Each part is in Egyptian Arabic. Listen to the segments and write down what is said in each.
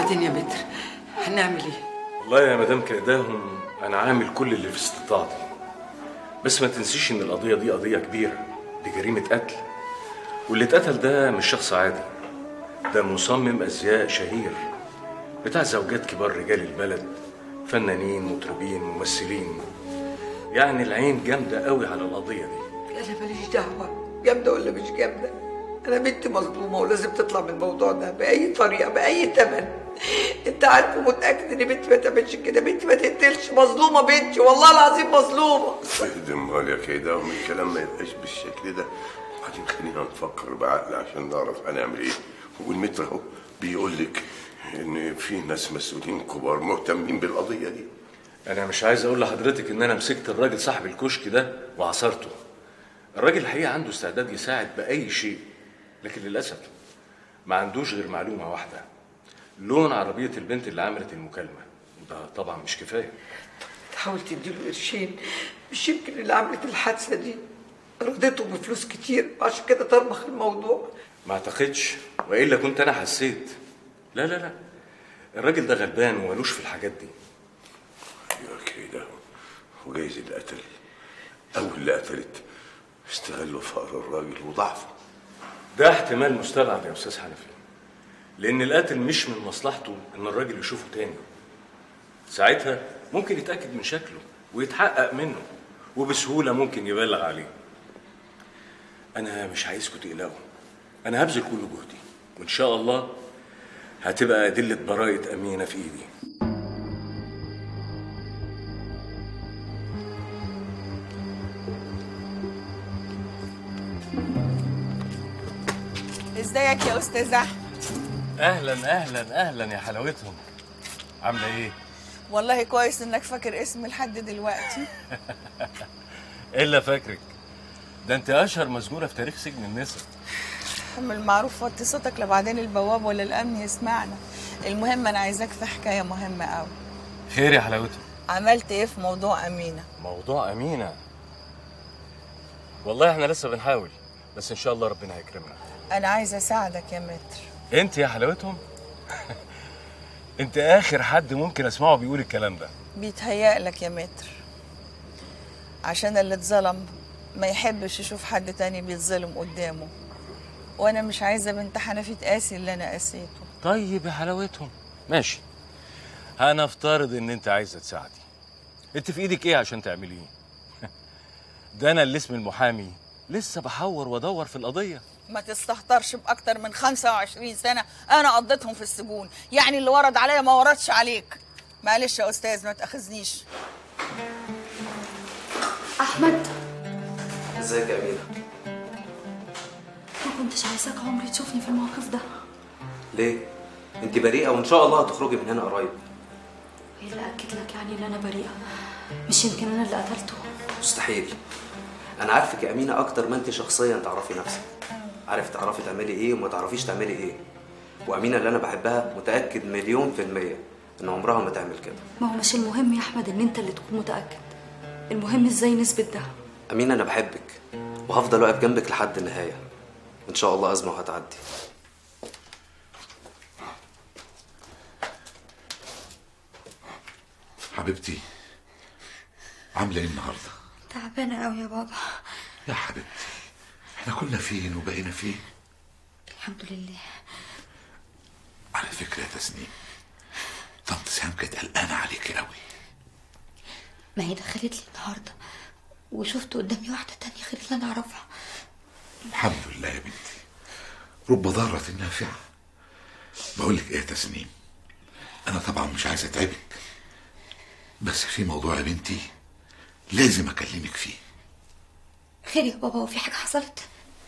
وبعدين يا متر هنعمل ايه والله يا مدام كإداهم أنا عامل كل اللي في استطاعتي بس ما تنسيش إن القضية دي قضية كبيرة دي جريمة قتل واللي اتقتل ده مش شخص عادي ده مصمم أزياء شهير بتاع زوجات كبار رجال البلد فنانين مطربين ممثلين يعني العين جامدة قوي على القضية دي انا ماليش دعوه جامده ولا مش جامده انا بنتي مظلومه ولازم تطلع من الموضوع ده باي طريقه باي ثمن انت عارف ومتاكد ان بنتي ما تعملش كده بنتي ما تقتلش مظلومه بنتي والله العظيم مظلومه اهدى امال يا كده ومن الكلام ما يبقاش بالشكل ده وبعدين خلينا نفكر بعقل عشان نعرف هنعمل ايه والمتر اهو بيقول لك ان في ناس مسؤولين كبار مهتمين بالقضيه دي أنا مش عايز أقول لحضرتك إن أنا مسكت الراجل صاحب الكشك ده وعصرته الراجل الحقيقة عنده استعداد يساعد بأي شيء لكن للأسف ما عندوش غير معلومة واحدة لون عربية البنت اللي عملت المكالمة ده طبعا مش كفاية تحاول تديله قرشين مش يمكن اللي عملت الحادثه دي رضيته بفلوس كتير وعشان كده طرمخ الموضوع ما اعتقدش والا كنت انا حسيت لا لا لا الراجل ده غلبان ومالوش في الحاجات دي يا كده وجايز اللي قتل او اللي قتلت استغلوا فقر الراجل وضعفه ده احتمال مستبعد يا استاذ حنفي لان القاتل مش من مصلحته ان الراجل يشوفه تاني ساعتها ممكن يتاكد من شكله ويتحقق منه وبسهوله ممكن يبلغ عليه انا مش عايزكم تقلقوا انا هبذل كل جهدي وان شاء الله هتبقى ادله براءه امينه في ايدي ازيك يا استاذ احمد اهلا اهلا اهلا يا حلاوتهم عامله ايه والله كويس انك فاكر اسمي لحد دلوقتي الا فاكرك ده انت اشهر مسجونه في تاريخ سجن النساء من المعروف وطي صوتك لبعدين البواب ولا الامن يسمعنا المهم انا عايزاك في حكايه مهمه قوي خير يا حلاوتهم عملت ايه في موضوع امينه موضوع امينه والله احنا لسه بنحاول بس ان شاء الله ربنا هيكرمنا انا عايزه اساعدك يا متر انت يا حلاوتهم انت اخر حد ممكن اسمعه بيقول الكلام ده بيتهيألك يا متر عشان اللي اتظلم ما يحبش يشوف حد تاني بيتظلم قدامه وانا مش عايزه بنت حنفي تقاسي اللي انا قاسيته طيب يا حلاوتهم ماشي هنفترض ان انت عايزه تساعدي انت في ايدك ايه عشان تعمليه ده انا اللي اسم المحامي لسه بحور وادور في القضيه ما تستهترش باكتر من 25 سنه انا قضيتهم في السجون يعني اللي ورد عليا ما وردش عليك معلش يا استاذ ما تاخذنيش احمد ازيك يا امينه ما كنتش عايزاك عمري تشوفني في الموقف ده ليه انت بريئه وان شاء الله هتخرجي من هنا قريب ايه اللي اكد لك يعني ان انا بريئه مش يمكن انا اللي قتلته مستحيل انا عارفك يا امينه اكتر ما انت شخصيا تعرفي نفسك عارف تعرفي تعملي ايه وما تعرفيش تعملي ايه وامينه اللي انا بحبها متاكد مليون في الميه ان عمرها ما تعمل كده ما هو مش المهم يا احمد ان انت اللي تكون متاكد المهم ازاي نثبت ده امينه انا بحبك وهفضل واقف جنبك لحد النهايه ان شاء الله ازمه وهتعدي حبيبتي عامله ايه النهارده تعبانه قوي يا بابا يا حبيبتي احنا كنا فين وبقينا فين الحمد لله على فكره يا تسنيم طنط سهام كانت قلقانه عليكي قوي ما هي دخلت لي النهارده وشفت قدامي واحده تانية غير اللي انا اعرفها الحمد لله يا بنتي رب ضارة نافعة بقول لك ايه يا تسنيم انا طبعا مش عايز اتعبك بس في موضوع يا بنتي لازم اكلمك فيه خير يا بابا وفي حاجه حصلت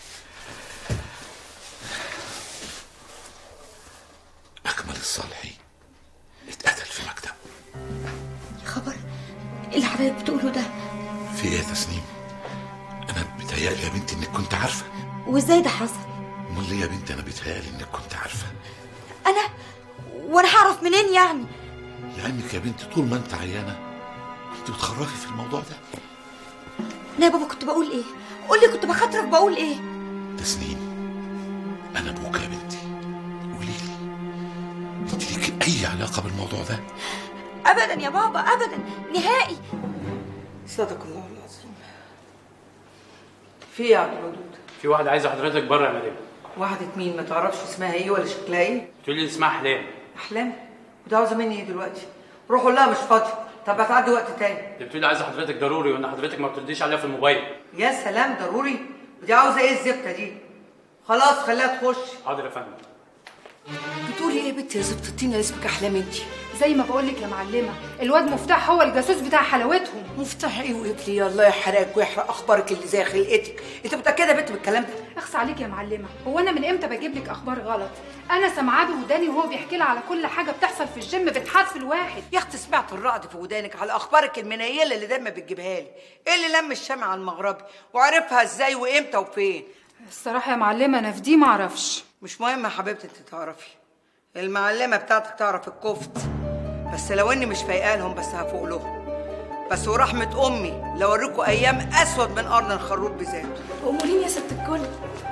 اكمل الصالحي اتقتل في مكتب يا خبر إيه اللي حضرتك بتقوله ده في ايه يا تسنيم انا بيتهيألي يا بنتي انك كنت عارفه وازاي ده حصل امال ليه يا بنتي انا بيتهيألي انك كنت عارفه انا وانا هعرف منين يعني لانك يا بنتي طول ما انت عيانه كنت بتخرفي في الموضوع ده انا يا بابا كنت بقول ايه قول لي كنت بخاطرك بقول ايه تسنيم انا ابوك يا بنتي قولي لي انت ليكي اي علاقه بالموضوع ده ابدا يا بابا ابدا نهائي صدق الله العظيم في ايه يا عبد الودود في واحدة عايزة حضرتك بره يا مدام واحدة مين ما تعرفش اسمها ايه ولا شكلها ايه تقول لي اسمها احلام احلام وده عاوزه مني ايه دلوقتي روحوا لها مش فاضي طب هتعدي وقت تاني دي بتقول لي عايزة حضرتك ضروري وان حضرتك ما بترديش عليها في الموبايل يا سلام ضروري ودي عاوزه ايه الزبده دي خلاص خليها تخش حاضر يا فندم بتقولي ايه يا بنتي يا زبطتينا اسمك احلام انتي زي ما بقول لك يا معلمه الواد مفتاح هو الجاسوس بتاع حلاوتهم مفتاح ايه وقفلي يا الله يحرقك ويحرق اخبارك اللي زي خلقتك انت متاكده يا بنت بالكلام ده اخص عليك يا معلمه هو انا من امتى بجيب لك اخبار غلط انا سامعاه بوداني وهو بيحكي لها على كل حاجه بتحصل في الجيم بتحاس الواحد يا اختي سمعت الرعد في ودانك على اخبارك المنيله اللي دايما بتجيبها لي ايه اللي لم الشمع على المغربي وعرفها ازاي وامتى وفين الصراحه يا معلمه انا في دي معرفش مش مهم يا حبيبتي انت تعرفي المعلمه بتاعتك تعرف الكفت بس لو اني مش فايقه لهم بس هفوق لهم بس ورحمه امي لو اوريكم ايام اسود من قرن الخروف بذاته امورين يا ست الكل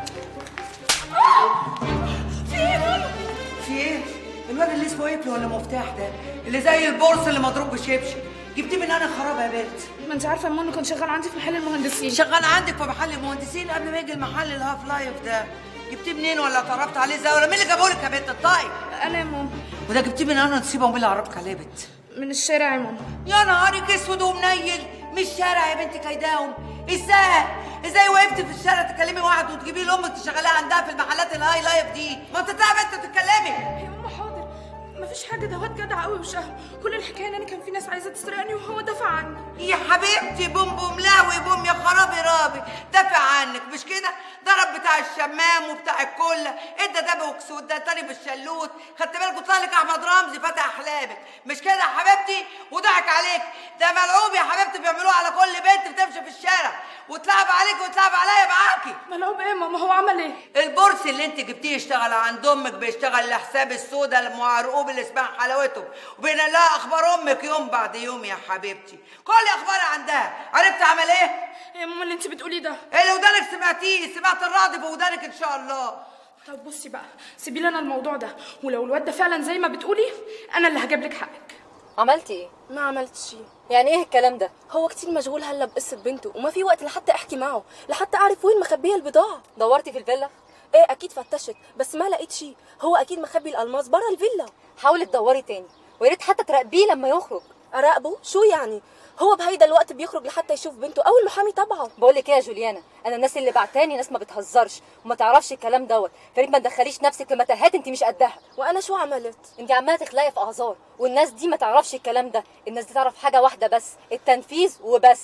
في ايه الواد اللي اسمه ايه ولا مفتاح ده اللي زي البورس اللي مضروب بشبشب جبتيه من انا خراب يا بنت ما انت عارفه منه كان شغال عندي في محل المهندسين شغال عندك في محل المهندسين قبل ما يجي المحل الهاف لايف ده جبتيه منين ولا اتعرفت عليه ازاي ولا مين اللي جابهولك يا بنت الطيب انا يا ماما وده جبتيه من انا نسيبه ومين اللي عرفك عليه يا بنت من الشارع يا ماما يا نهارك اسود ومنيل مش شارع يا بنت كيداهم ازاي ازاي وقفتي في الشارع تكلمي واحد وتجيبيه لامك تشغليها عندها في المحلات الهاي لايف دي ما انت تعب انت تتكلمي يا ماما حاضر مفيش حاجه ده واد جدع قوي وشهم كل الحكايه ان انا كان في ناس عايزه تسرقني وهو دفع عني يا حبيبتي بوم بوم لاوي بوم يا خرابي رابي دافع عنك مش كده ضرب بتاع الشمام وبتاع الكلة ادى ده بوكسوت ده تاني بالشلوت خدت بالك وطلع لك احمد رمزي فتح احلامك مش كده يا حبيبتي وضحك عليك ده ملعوب يا حبيبتي بيعملوه على كل بنت بتمشي في الشارع وتلعب عليك وتلعب عليا معاكي ملعوب ايه ماما هو عمل ايه البورس اللي انت جبتيه يشتغل عند امك بيشتغل لحساب السودا المعرقوب اللي اسمها حلاوته وبينقل لها اخبار امك يوم بعد يوم يا حبيبتي كل اخبارها عندها عرفت عمل ايه يا ماما اللي انت بتقوليه ده ايه اللي ودانك سمعتيه سمعت الرعد في ودانك ان شاء الله طب بصي بقى سيبي لي انا الموضوع ده ولو الواد ده فعلا زي ما بتقولي انا اللي هجيب لك حقك عملتي ايه؟ ما عملتش شيء يعني ايه الكلام ده؟ هو كتير مشغول هلا بقصة بنته وما في وقت لحتى احكي معه لحتى اعرف وين مخبيه البضاعة دورتي في الفيلا؟ ايه اكيد فتشت بس ما لقيت شيء هو اكيد مخبي الالماس برا الفيلا حاولي تدوري تاني ويا ريت حتى تراقبيه لما يخرج اراقبه شو يعني هو بهيدا الوقت بيخرج لحتى يشوف بنته او المحامي تبعه بقول لك ايه يا جوليانا انا الناس اللي بعتاني ناس ما بتهزرش وما تعرفش الكلام دوت فريد ما تدخليش نفسك في متاهات انت مش قدها وانا شو عملت انت عماله تخلقي في اعذار والناس دي ما تعرفش الكلام ده الناس دي تعرف حاجه واحده بس التنفيذ وبس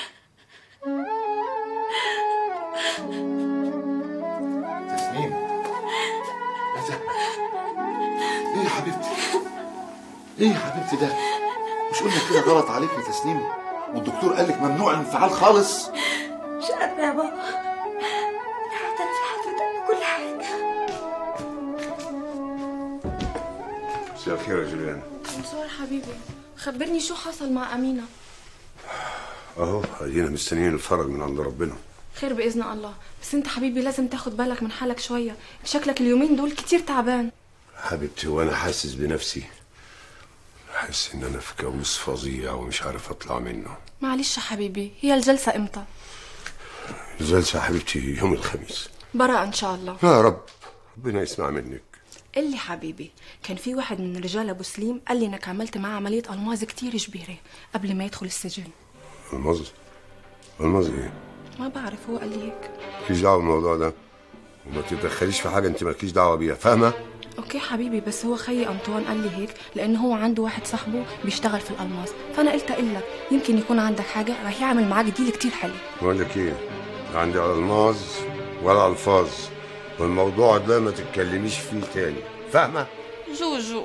تسنيم ايه ده؟ ايه يا حبيبتي ايه يا حبيبتي ده مش قلنا كده غلط عليك يا تسنيم والدكتور قال لك ممنوع الانفعال خالص مش قادرة يا بابا أنا هعترف لحضرتك بكل حاجة مساء الخير يا جوليان منصور حبيبي خبرني شو حصل مع امينه اهو ادينا مستنيين الفرج من عند ربنا خير باذن الله بس انت حبيبي لازم تاخد بالك من حالك شويه شكلك اليومين دول كتير تعبان حبيبتي وانا حاسس بنفسي حاسس ان انا في كابوس فظيع ومش عارف اطلع منه معلش يا حبيبي هي الجلسه امتى الجلسة يا حبيبتي يوم الخميس برا ان شاء الله يا رب ربنا يسمع منك قل لي حبيبي كان في واحد من رجال ابو سليم قال لي انك عملت معاه عمليه الماظ كتير كبيره قبل ما يدخل السجن الماظ الماظ ايه ما بعرف هو قال لي هيك مالكيش دعوه بالموضوع ده وما تتدخليش في حاجه انت مالكيش دعوه بيها فاهمه اوكي حبيبي بس هو خيي انطوان قال لي هيك لان هو عنده واحد صاحبه بيشتغل في الالماس فانا قلت اقول لك يمكن يكون عندك حاجه راح يعمل معاك ديل كتير حلو بقول لك ايه لا عندي الماظ ولا الفاظ والموضوع ده ما تتكلميش فيه تاني فاهمه جوجو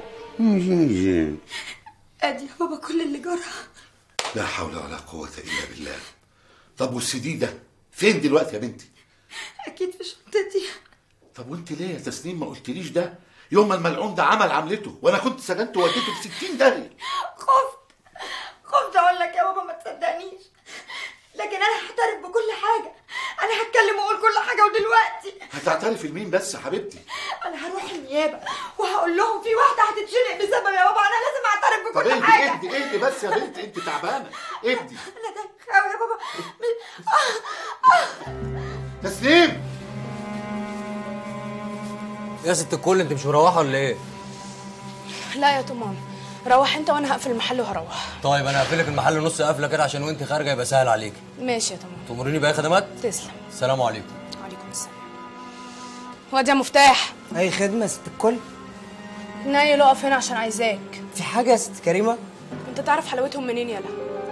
ادي يا بابا كل اللي جرى لا حول ولا قوة إلا بالله طب والسي دي ده فين دلوقتي يا بنتي اكيد في شنطتي طب وانت ليه يا تسنيم ما قلتليش ده يوم ما الملعون ده عمل عملته وانا كنت سجنته ووديته في 60 داهيه خفت خفت اقول لك يا بابا ما تصدقنيش لكن انا هعترف بكل حاجه انا هتكلم واقول كل حاجه ودلوقتي هتعترفي لمين بس يا حبيبتي انا هروح النيابه وه... هقول لهم في واحده هتتشنق بسبب يا بابا انا لازم اعترف طب بكل اهدي حاجه اهدي اهدي بس يا بنتي انت تعبانه اهدي انا دايخه قوي يا بابا تسليم يا ست الكل انت مش مروحه ولا ايه؟ لا يا طمان روح انت وانا هقفل المحل وهروح طيب انا هقفلك المحل نص قفله كده عشان وانت خارجه يبقى سهل عليك ماشي يا طمان تأمريني بأي خدمات؟ تسلم السلام عليكم وعليكم السلام وادي يا مفتاح اي خدمه يا ست الكل نايل اقف هنا عشان عايزاك في حاجه يا ست كريمه انت تعرف حلاوتهم منين يالا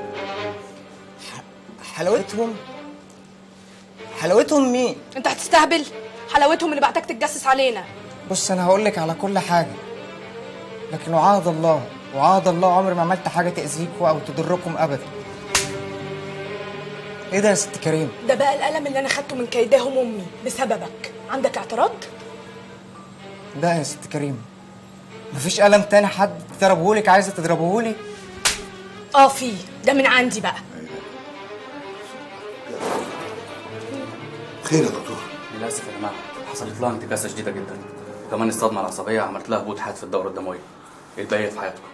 حلاوتهم حلاوتهم مين انت هتستهبل حلاوتهم اللي بعتك تتجسس علينا بص انا هقول لك على كل حاجه لكن وعهد الله وعهد الله عمري ما عملت حاجه تاذيكوا او تضركم ابدا ايه ده يا ست كريم ده بقى القلم اللي انا خدته من كيداهم امي بسببك عندك اعتراض لا يا ست كريم مفيش قلم تاني حد ضربهولك عايزه تضربهولي اه في ده من عندي بقى خير يا دكتور للاسف يا جماعه حصلت لها انتكاسه شديده جدا وكمان الصدمه العصبيه عملت لها هبوط حاد في الدوره الدمويه الباقي في حياتها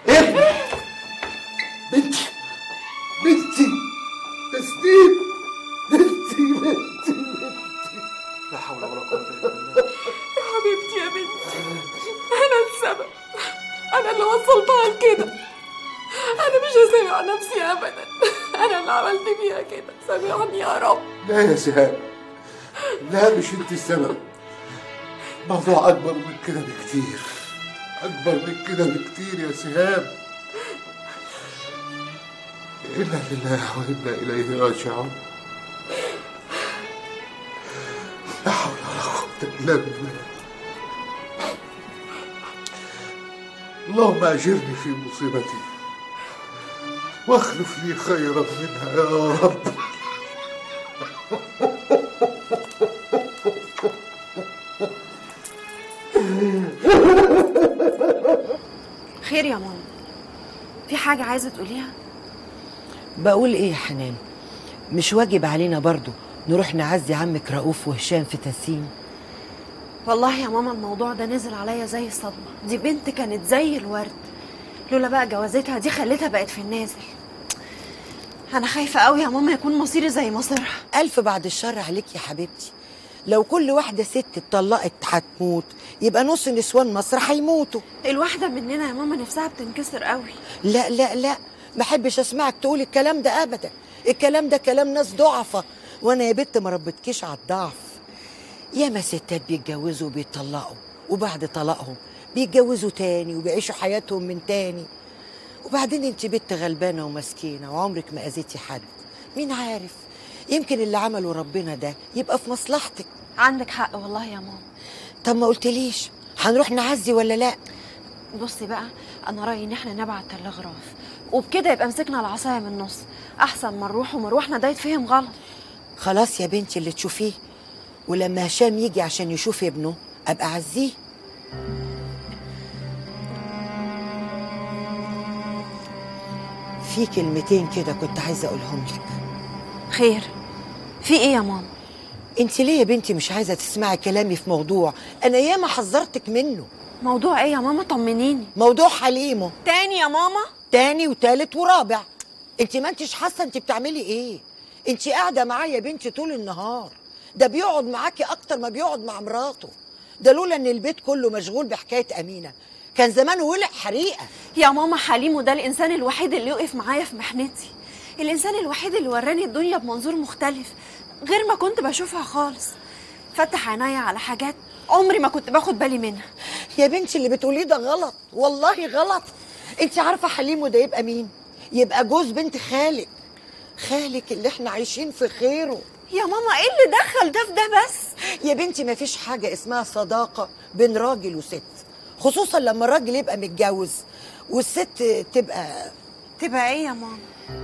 بنتي بنتي تسليم بنتي بنتي بنتي لا حول ولا قوه الا بالله يا حبيبتي يا بنتي انا السبب انا اللي وصلتها لكده انا مش هسامح نفسي ابدا انا اللي عملت فيها كده سامحني يا رب لا يا سهام لا مش انت السبب موضوع اكبر من كده بكتير اكبر من كده بكتير يا سهام انا لله وانا اليه راجعون لا حول ولا قوه الا بالله اللهم اجرني في مصيبتي واخلف لي خيرا منها يا رب خير يا ماما في حاجة عايزة تقوليها؟ بقول ايه يا حنان مش واجب علينا برضو نروح نعزي عمك رؤوف وهشام في تسيم والله يا ماما الموضوع ده نزل عليا زي الصدمة دي بنت كانت زي الورد لولا بقى جوازتها دي خلتها بقت في النازل أنا خايفة قوي يا ماما يكون مصيري زي مصيرها ألف بعد الشر عليك يا حبيبتي لو كل واحدة ست اتطلقت هتموت يبقى نص نسوان مصر هيموتوا الواحدة مننا يا ماما نفسها بتنكسر قوي لا لا لا ما احبش اسمعك تقول الكلام ده ابدا الكلام ده كلام ناس ضعفة وانا يا بنت ما ربتكيش على الضعف ياما ستات بيتجوزوا وبيطلقوا وبعد طلاقهم بيتجوزوا تاني وبيعيشوا حياتهم من تاني وبعدين انت بنت غلبانه ومسكينه وعمرك ما اذيتي حد مين عارف يمكن اللي عمله ربنا ده يبقى في مصلحتك عندك حق والله يا ماما طب ما قلتليش هنروح نعزي ولا لا بصي بقى أنا رأيي إن إحنا نبعت تلغراف وبكده يبقى مسكنا العصاية من النص أحسن ما نروح ومروحنا ده يتفهم غلط خلاص يا بنتي اللي تشوفيه ولما هشام يجي عشان يشوف ابنه ابقى عزيه في كلمتين كده كنت عايزه اقولهم لك خير في ايه يا ماما انت ليه يا بنتي مش عايزه تسمعي كلامي في موضوع انا ياما حذرتك منه موضوع ايه يا ماما طمنيني موضوع حليمه تاني يا ماما تاني وتالت ورابع انت ما انتش حاسه انت بتعملي ايه انت قاعده معايا يا بنتي طول النهار ده بيقعد معاكي اكتر ما بيقعد مع مراته ده لولا ان البيت كله مشغول بحكايه امينه كان زمانه ولع حريقه يا ماما حليم وده الانسان الوحيد اللي وقف معايا في محنتي الانسان الوحيد اللي وراني الدنيا بمنظور مختلف غير ما كنت بشوفها خالص فتح عينيا على حاجات عمري ما كنت باخد بالي منها يا بنتي اللي بتقوليه ده غلط والله غلط انت عارفه حليمه ده يبقى مين يبقى جوز بنت خالك خالك اللي احنا عايشين في خيره يا ماما ايه اللي دخل ده في ده بس يا بنتي ما فيش حاجه اسمها صداقه بين راجل وست خصوصا لما الراجل يبقى متجوز والست تبقى تبقى ايه يا ماما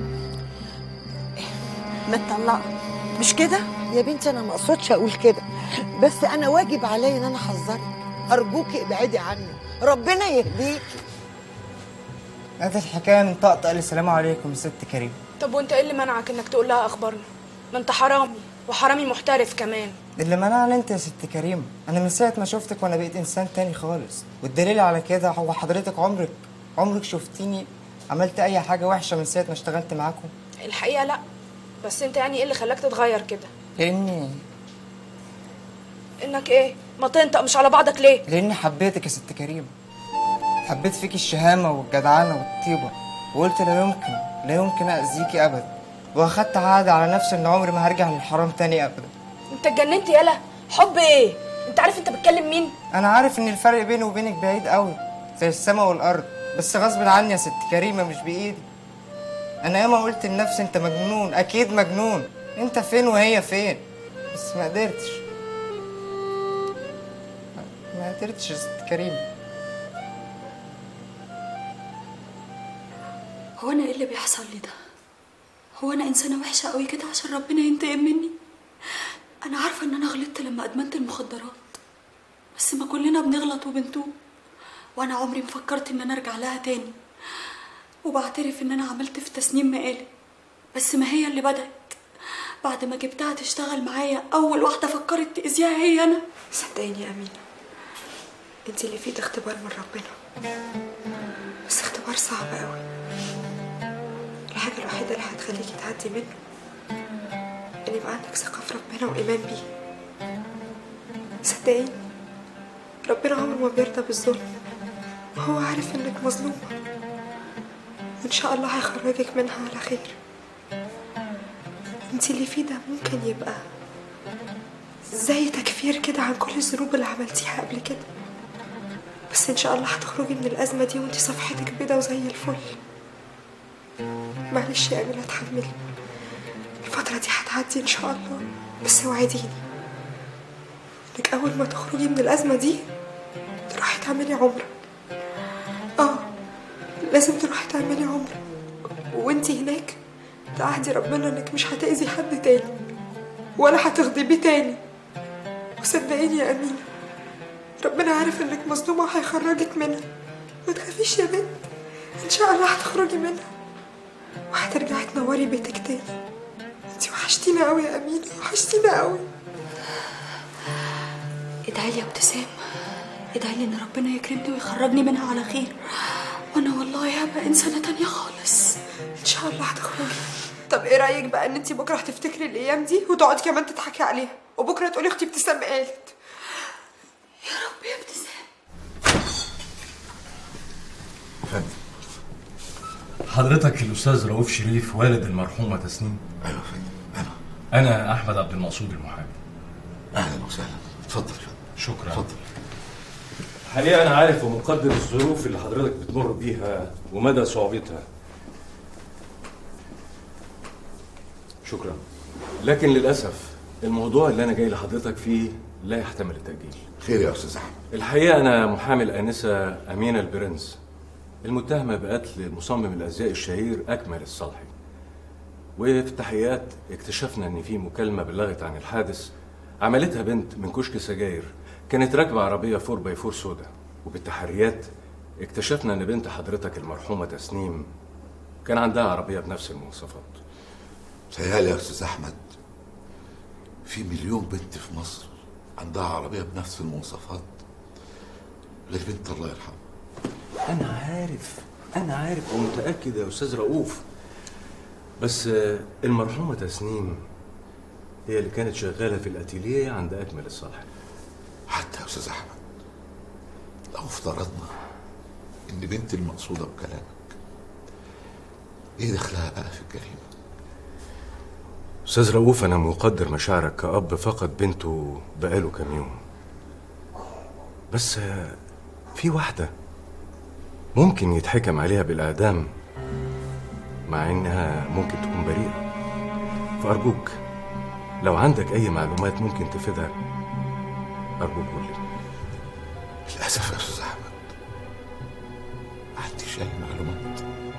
متطلقه مش كده يا بنتي انا ما اقصدش اقول كده بس انا واجب عليا ان انا احذرك ارجوكي ابعدي عني ربنا يهديك هذه الحكايه من طقطق السلام عليكم يا ست كريم طب وانت ايه اللي منعك انك تقول لها اخبارنا ما انت حرامي وحرامي محترف كمان اللي منعني انت يا ست كريم انا من ساعه ما شفتك وانا بقيت انسان تاني خالص والدليل على كده هو حضرتك عمرك عمرك شفتيني عملت اي حاجه وحشه من ساعه ما اشتغلت معاكم الحقيقه لا بس انت يعني ايه اللي خلاك تتغير كده لاني انك ايه ما تنطق مش على بعضك ليه لاني حبيتك يا ست كريم حبيت فيك الشهامه والجدعنه والطيبه وقلت لا يمكن لا يمكن اذيكي ابدا واخدت عهد على نفسي ان عمري ما هرجع للحرام تاني ابدا انت اتجننت يالا حب ايه انت عارف انت بتكلم مين انا عارف ان الفرق بيني وبينك بعيد قوي زي السماء والارض بس غصب عني يا ست كريمه مش بايدي انا ياما قلت لنفسي انت مجنون اكيد مجنون انت فين وهي فين بس ما قدرتش ما قدرتش يا ست كريمه هو انا ايه اللي بيحصل لي ده هو انا انسانه وحشه قوي كده عشان ربنا ينتقم مني انا عارفه ان انا غلطت لما ادمنت المخدرات بس ما كلنا بنغلط وبنتوب وانا عمري ما فكرت ان انا ارجع لها تاني وبعترف ان انا عملت في تسنيم مقالب بس ما هي اللي بدأت بعد ما جبتها تشتغل معايا اول واحده فكرت تاذيها هي انا صدقيني يا امينه انت اللي فيه اختبار من ربنا بس اختبار صعب قوي الحاجه الوحيده اللي هتخليكي تعدي منه ان يبقى عندك ثقه في ربنا وايمان بيه صدقيني ربنا عمره ما بيرضى بالظلم وهو عارف انك مظلومه وان شاء الله هيخرجك منها على خير انت اللي فيه ده ممكن يبقى زي تكفير كده عن كل الذنوب اللي عملتيها قبل كده بس ان شاء الله هتخرجي من الازمه دي وانت صفحتك بيضه وزي الفل معلش يا امينه اتحملي الفتره دي هتعدي ان شاء الله بس وعديني انك اول ما تخرجي من الازمه دي تروحي تعملي عمره اه لازم تروحي تعملي عمره وانتي هناك تعهدي ربنا انك مش هتأذي حد تاني ولا هتغضبيه تاني وصدقيني يا أمينة ربنا عارف انك مظلومة وهيخرجك منها ما تخافيش يا بنت ان شاء الله هتخرجي منها وهترجعي تنوري بيتك تاني انتي وحشتينا قوي يا أمينة وحشتينا قوي ادعي لي يا ابتسام ادعي لي ان ربنا يكرمني ويخرجني منها على خير وانا والله هبقى انسانه تانية خالص ان شاء الله هتخرجي طب ايه رايك بقى ان انت بكره هتفتكري الايام دي وتقعدي كمان تضحكي عليها وبكره تقولي اختي ابتسام قالت يا رب يا ابتسام حضرتك الأستاذ رؤوف شريف والد المرحومة تسنيم؟ أيوة فندم أنا أحمد عبد المقصود المحامي أهلا وسهلا اتفضل شكرا اتفضل الحقيقة أنا عارف ومقدر الظروف اللي حضرتك بتمر بيها ومدى صعوبتها شكرا لكن للأسف الموضوع اللي أنا جاي لحضرتك فيه لا يحتمل التأجيل خير يا أستاذ أحمد الحقيقة أنا محامي الآنسة أمينة البرنس المتهمة بقتل مصمم الأزياء الشهير أكمل الصالحي وفي التحقيقات اكتشفنا إن في مكالمة بلغت عن الحادث عملتها بنت من كشك سجاير كانت راكبة عربية فور باي فور سودا وبالتحريات اكتشفنا إن بنت حضرتك المرحومة تسنيم كان عندها عربية بنفس المواصفات تهيألي يا أستاذ أحمد في مليون بنت في مصر عندها عربية بنفس المواصفات غير بنت الله يرحمها أنا عارف أنا عارف ومتأكد يا أستاذ رؤوف بس آه، المرحومة تسنيم هي اللي كانت شغالة في الأتيليه عند أكمل الصالحي حتى يا أستاذ أحمد لو افترضنا إن بنت المقصودة بكلامك إيه دخلها بقى في الجريمة؟ أستاذ رؤوف أنا مقدر مشاعرك كأب فقد بنته بقاله كام يوم بس آه، في واحدة ممكن يتحكم عليها بالإعدام مع إنها ممكن تكون بريئة فأرجوك لو عندك أي معلومات ممكن تفيدها أرجوك قول لي للأسف يا أستاذ أحمد ما عنديش أي معلومات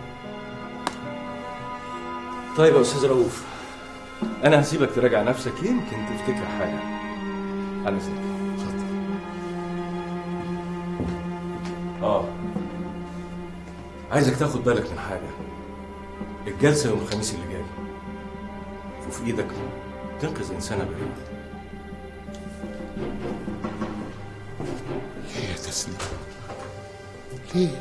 طيب يا أستاذ رؤوف أنا هسيبك تراجع نفسك يمكن تفتكر حاجة على إذنك آه عايزك تاخد بالك من حاجة الجلسة يوم الخميس اللي جاي وفي إيدك تنقذ إنسانة بريئة تسنيم ليه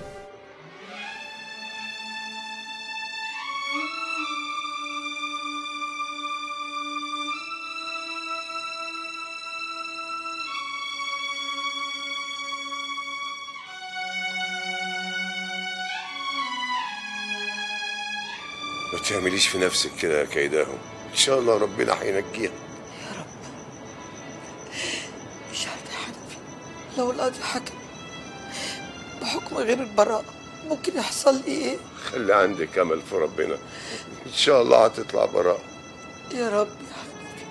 ما تعمليش في نفسك كده يا كيداهم ان شاء الله ربنا هينجيها مش عارفة يا حنفي لو القاضي حكم بحكم غير البراءة ممكن يحصل لي ايه؟ خلي عندك امل في ربنا ان شاء الله هتطلع براء يا رب يا حبيبي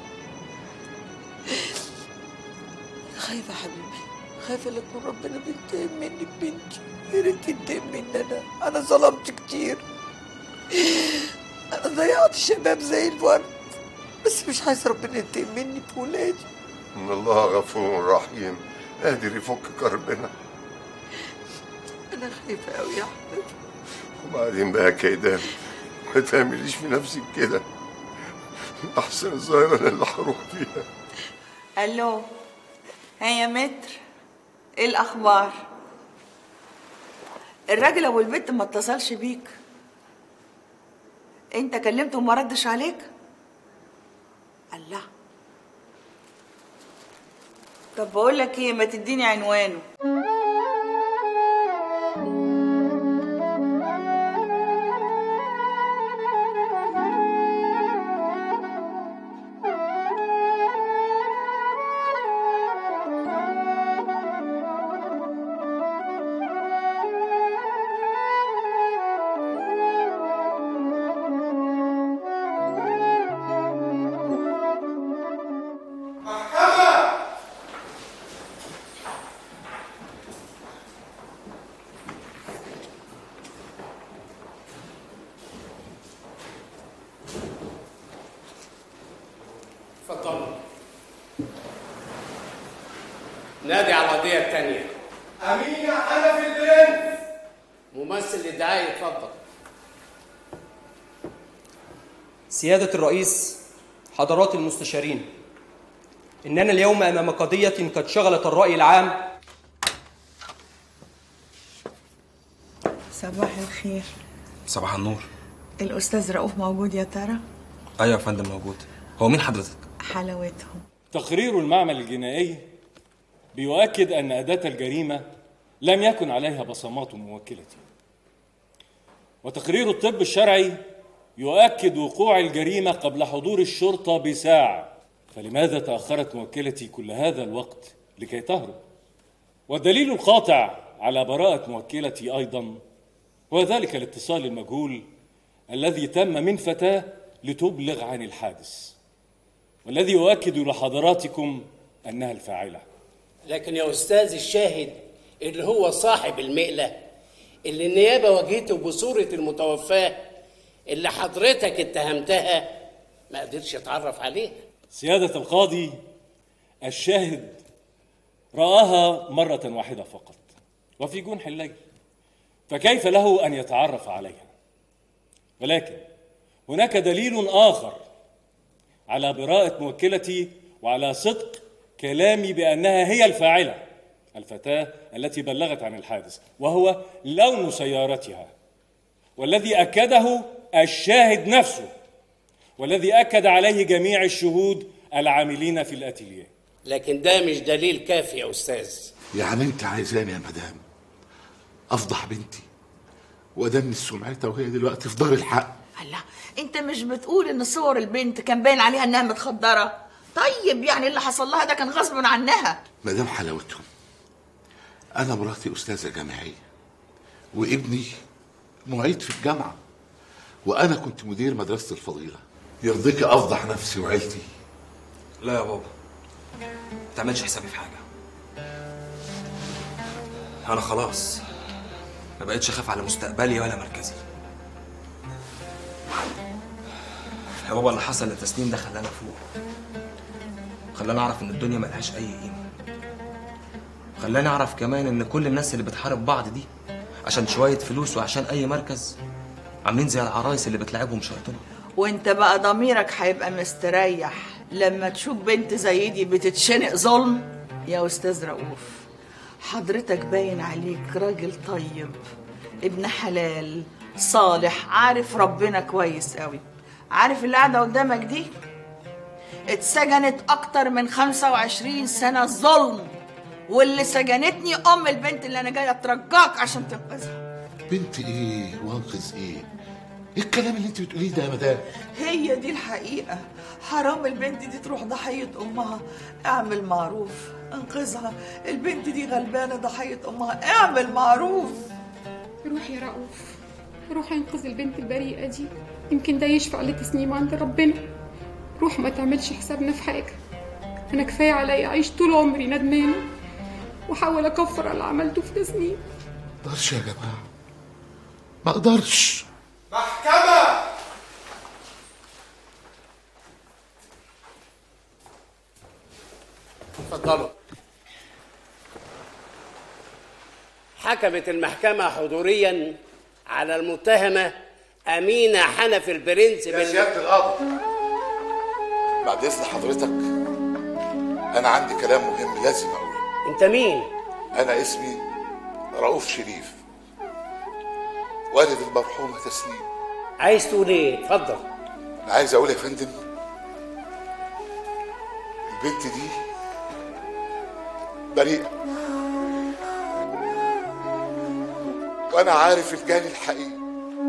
خايفة يا حبيبي خايفة لا يكون ربنا بينتقم مني ببنتي يا ريت ينتقم مني انا انا ظلمت كتير انا ضيعت شباب زي الورد بس مش عايز ربنا ينتقم مني بولادي ان الله غفور رحيم قادر يفك كربنا انا خايفة قوي يا حبيبي وبعدين بقى كيدان ما تعمليش في نفسك كده احسن الظاهرة أنا اللي هروح فيها الو ها يا متر ايه الاخبار الراجل ابو البنت ما اتصلش بيك انت كلمته وما ردش عليك الله طب بقول لك ايه ما تديني عنوانه اتفضلوا نادي على القضية التانية أمينة أنا في البرنس ممثل الدعاية اتفضل سيادة الرئيس حضرات المستشارين إننا اليوم أمام قضية قد شغلت الرأي العام صباح الخير صباح النور الاستاذ رؤوف موجود يا ترى ايوه يا فندم موجود هو مين حضرتك حلاوتهم تقرير المعمل الجنائي بيؤكد أن أداة الجريمة لم يكن عليها بصمات موكلتي وتقرير الطب الشرعي يؤكد وقوع الجريمة قبل حضور الشرطة بساعة فلماذا تأخرت موكلتي كل هذا الوقت لكي تهرب والدليل القاطع على براءة موكلتي أيضا هو ذلك الاتصال المجهول الذي تم من فتاة لتبلغ عن الحادث والذي يؤكد لحضراتكم أنها الفاعلة لكن يا أستاذ الشاهد اللي هو صاحب المقلة اللي النيابة واجهته بصورة المتوفاة اللي حضرتك اتهمتها ما قدرش يتعرف عليها سيادة القاضي الشاهد رآها مرة واحدة فقط وفي جنح الليل فكيف له أن يتعرف عليها ولكن هناك دليل آخر على براءة موكلتي وعلى صدق كلامي بأنها هي الفاعلة الفتاة التي بلغت عن الحادث وهو لون سيارتها والذي أكده الشاهد نفسه والذي أكد عليه جميع الشهود العاملين في الأتيليه لكن ده مش دليل كافي يا أستاذ يعني انت عايزاني يا مدام افضح بنتي وادنس سمعتها وهي دلوقتي في دار الحق الله انت مش بتقول ان صور البنت كان باين عليها انها متخدره طيب يعني اللي حصل لها ده كان غصب عنها مدام حلاوتهم انا مراتي استاذه جامعيه وابني معيد في الجامعه وانا كنت مدير مدرسه الفضيله يرضيك افضح نفسي وعيلتي لا يا بابا ما تعملش حسابي في حاجه انا خلاص ما بقتش اخاف على مستقبلي ولا مركزي يا بابا اللي حصل لتسنيم ده خلاني افوق خلاني اعرف ان الدنيا ملهاش اي قيمه خلاني اعرف كمان ان كل الناس اللي بتحارب بعض دي عشان شويه فلوس وعشان اي مركز عاملين زي العرايس اللي بتلعبهم شياطين وانت بقى ضميرك هيبقى مستريح لما تشوف بنت زي دي بتتشنق ظلم يا استاذ رؤوف حضرتك باين عليك راجل طيب ابن حلال صالح عارف ربنا كويس قوي عارف اللي قاعدة قدامك دي اتسجنت أكتر من 25 سنة ظلم واللي سجنتني أم البنت اللي أنا جاية أترجاك عشان تنقذها بنت ايه وانقذ ايه ايه الكلام اللي انت بتقوليه ده يا مدام هي دي الحقيقة حرام البنت دي تروح ضحية أمها اعمل معروف انقذها البنت دي غلبانة ضحية أمها اعمل معروف روح يا رؤوف روح انقذ البنت البريئة دي يمكن ده يشفع لتسنيم عند ربنا روح ما تعملش حسابنا في حاجة أنا كفاية عليا أعيش طول عمري ندمانة وأحاول أكفر على اللي عملته في تسنيم ما اقدرش يا جماعه ما اقدرش محكمة اتفضلوا حكمت المحكمة حضوريا على المتهمة أمينة حنفي البرنس يا سيادة القاضي بعد إذن حضرتك أنا عندي كلام مهم لازم أقوله أنت مين؟ أنا اسمي رؤوف شريف والد المرحومة تسنيم عايز تقول إيه؟ اتفضل أنا عايز أقول يا فندم البنت دي بريئة وأنا عارف الجاني الحقيقي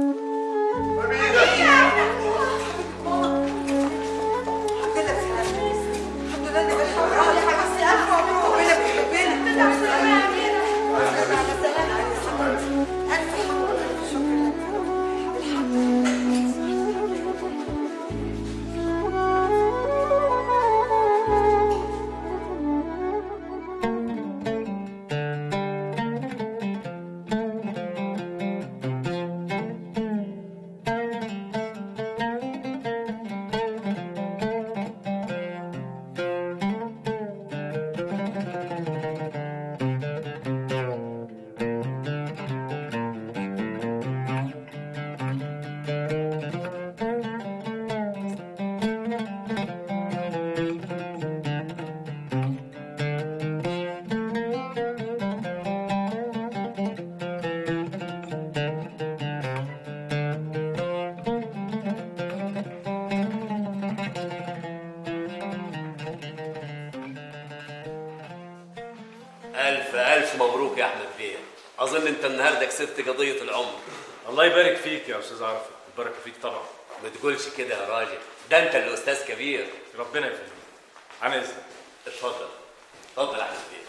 ألف ألف مبروك يا أحمد بيه أظن أنت النهاردة كسبت قضية العمر الله يبارك فيك يا استاذ عرفة البركه فيك طبعا ما تقولش كده يا راجل ده أنت اللي أستاذ كبير ربنا يفهمك عن اذنك اتفضل اتفضل يا أحمد بيه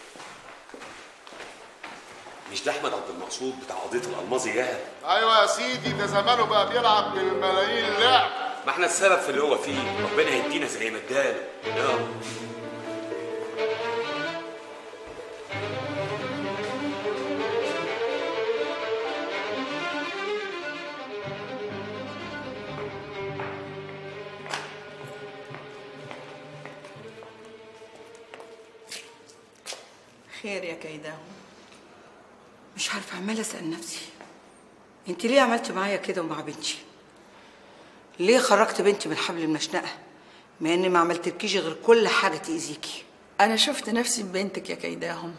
مش ده احمد عبد المقصود بتاع قضيه الالماظ ياه ايوه يا سيدي ده زمانه بقى بيلعب بالملايين لعب ما احنا السبب في اللي هو فيه ربنا يدينا زي ما اداله يا رب خير يا كيداهم مش عارفة عمالة أسأل نفسي انت ليه عملت معايا كده ومع بنتي ليه خرجت بنتي من حبل المشنقة مع اني ما عملتلكيش غير كل حاجة تأذيكي أنا شفت نفسي ببنتك يا كيداهم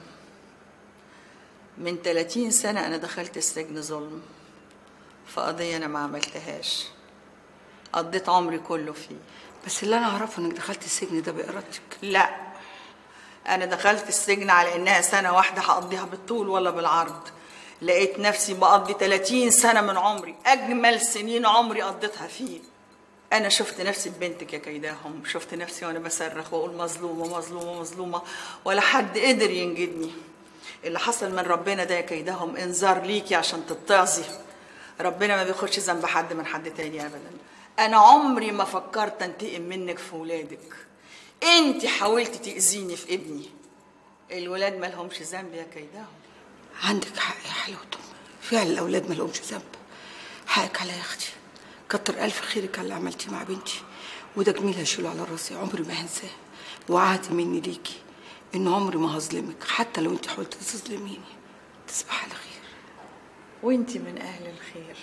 من 30 سنة أنا دخلت السجن ظلم في قضية أنا ما عملتهاش قضيت عمري كله فيه بس اللي أنا أعرفه إنك دخلت السجن ده بإرادتك لا أنا دخلت السجن على إنها سنة واحدة هقضيها بالطول ولا بالعرض لقيت نفسي بقضي 30 سنة من عمري أجمل سنين عمري قضيتها فيه أنا شفت نفسي ببنتك يا كيداهم شفت نفسي وأنا بصرخ وأقول مظلومة مظلومة مظلومة ولا حد قدر ينجدني اللي حصل من ربنا ده يا كيداهم انذار ليكي عشان تتعظي ربنا ما بياخدش ذنب حد من حد تاني أبدا أنا عمري ما فكرت أنتقم منك في ولادك أنت حاولتي تأذيني في ابني الولاد ما لهمش ذنب يا كيداهم عندك حق يا حلوتهم فعلا الأولاد ما لهمش ذنب حقك عليا يا أختي كتر ألف خيرك على اللي عملتيه مع بنتي وده جميل هشيله على راسي عمري ما هنساه وعهد مني ليكي إن عمري ما هظلمك حتى لو أنت حاولتي تظلميني تصبح على خير وانت من أهل الخير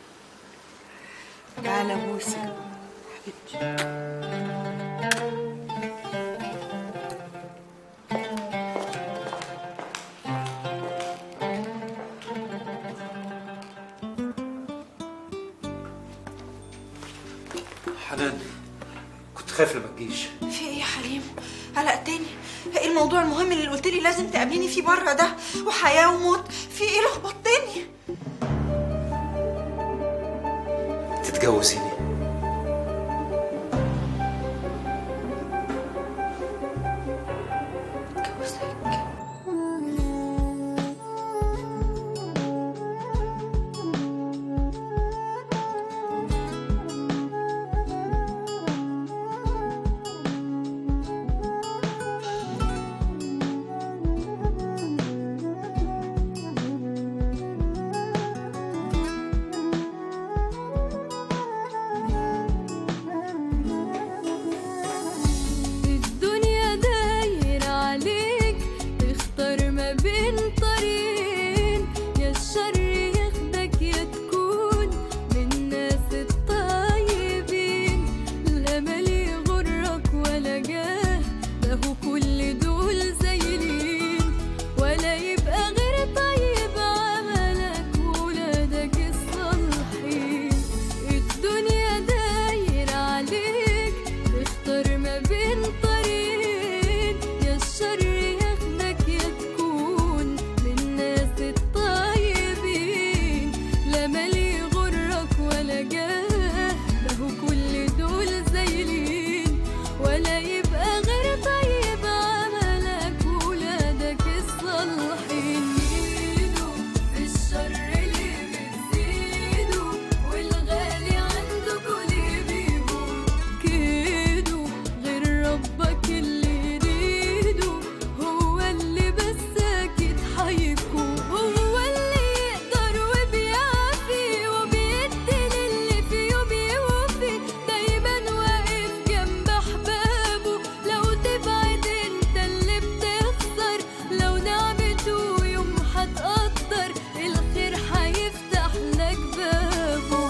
تعالى بوسك حبيبتي حنان كنت خايف لما تجيش في ايه يا حليم قلقتني ايه الموضوع المهم اللي قلت لي لازم تقابليني فيه بره ده وحياه وموت في ايه لخبطتني تتجوزيني الدنيا داير عليك تختار ما بين طريقين يا الشر ياخدك يا تكون من الناس الطيبين الامل يغرك ولا جاه له كل دول زايلين ولا يبقى غير طيب عملك وولادك الصالحين الدنيا داير عليك تختار ما بين طريقين يا الشر ياخدك يا تكون من الناس الطيبين لا مال يغرك ولا جاه له كل دول زايلين ولا يبقى غير طيب عملك وولادك الصالحين يزيدوا في الشر اللي بتزيدوا والغالي عندك اللي بيقول كيدو غير ربك اللي يريده هو اللي بس اكيد حيكون هو اللي يقدر وبيعافي وبيدي للي فيه بيوفي دايما واقف جنب احبابه لو تبعد انت اللي بتخسر لو نعمته يوم هتقدر الخير هيفتح لك بابه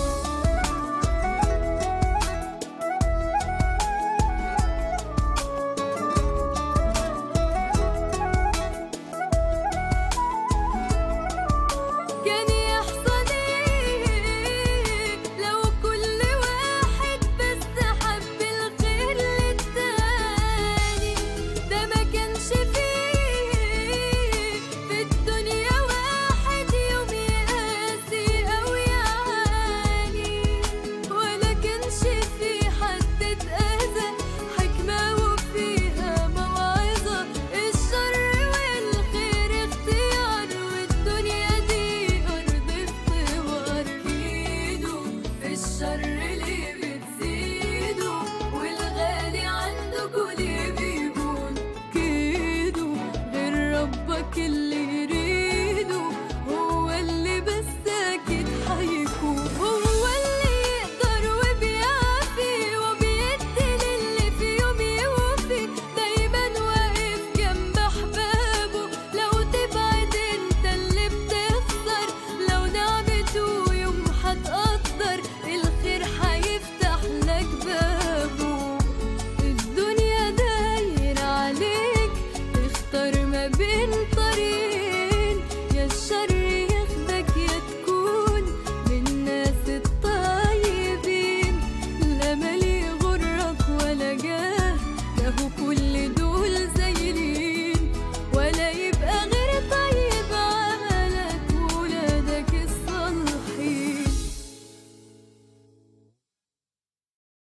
كان يحصل ايه لو كل واحد بس حب الخير للتاني ده ما كانش فيه في الدنيا واحد يوم يقاسي او يعاني ولا كانش في حد اتأذى حكمة وفيها موعظة الشر والخير اختيار والدنيا دي أرض اختبار كيدو في الشر اللي بتزيدوا والغالي عندك واللي بيقول كيدو غير ربك اللي يريده هو اللي بس أكيد حيكون هو اللي يقدر وبيعافي وبيدي للي فيه بيوفي دايما واقف جنب أحبابه لو تبعد انت اللي بتخسر لو نعمته يوم هتقدر الخير هيفتح لك بابه الدنيا داير عليك تختار ما بين طريقين يا الشر ياخدك يا تكون من الناس الطيبين الامل يغرك ولا جاه له كل دول